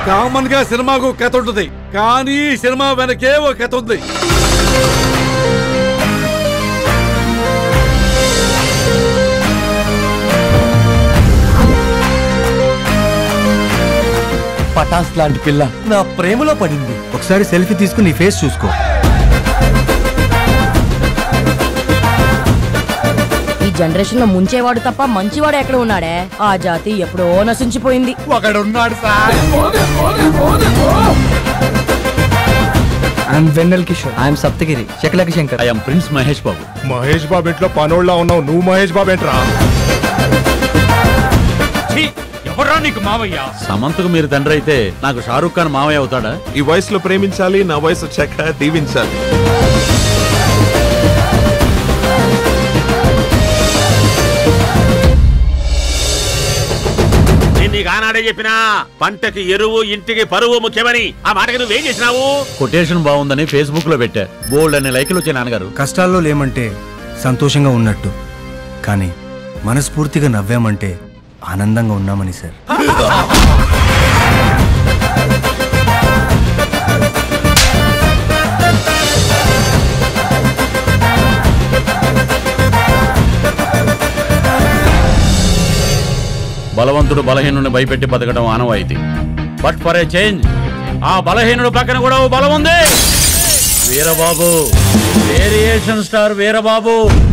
common గా సినిమాకు కథ ఉంటుంది కానీ ఈ సినిమా వెనకే ఓ కథ ఉంది పటాస్ లాంటి పిల్ల నా ప్రేమలో పడింది ఒకసారి సెల్ఫీ తీసుకుని నీ ఫేస్ చూసుకో ఈ జనరేషన్ లో ముంచేవాడు తప్ప మంచివాడు ఎక్కడ ఉన్నాడే ఆ జాతి ఎప్పుడో నశించిపోయింది ఒకడున్నాడు sir I'm Vennela Kishore I'm Saptagiri Shakalaka Shankar I'm prince Mahesh Babu Mahesh Babu ఇంట్లో పనోళ్ళ ఉన్నావు నువ్వు మహేష్ బాబు ఏంట్రా ఎవరా నీకు మావయ్య సమంతకు మీరు తండ్రి అయితే నాకు షారూఖ్ ఖాన్ మావయ్య అవుతాడా ఈ వయసులో ప్రేమించాలి నా వయసు వచ్చాక దీవించాలి నేను నీకు ఆనాడే చెప్పినా పంటకి ఎరువు ఇంటికి పరువు ముఖ్యమని ఆ మాటకి నువ్వేం చేసినావు కొటేషన్ బాగుందని ఫేస్బుక్ లో పెట్టా బోల్డ్ అనే లైకులు వచ్చాయి నాన్నగారు కష్టాల్లో లేమంటే సంతోషంగా ఉన్నట్టు కానీ మనస్ఫూర్తిగా నవ్వామంటే ఆనందంగా ఉన్నామని సార్ బలవంతుడు బలహీనుడిని భయపెట్టి బతకడం ఆనవాయితీ బట్ ఫర్ ఏ చేంజ్ ఆ బలహీనుడు పక్కన కూడా ఓ బలం ఉంది వీరబాబు వేరియేషన్ స్టార్ వీరబాబు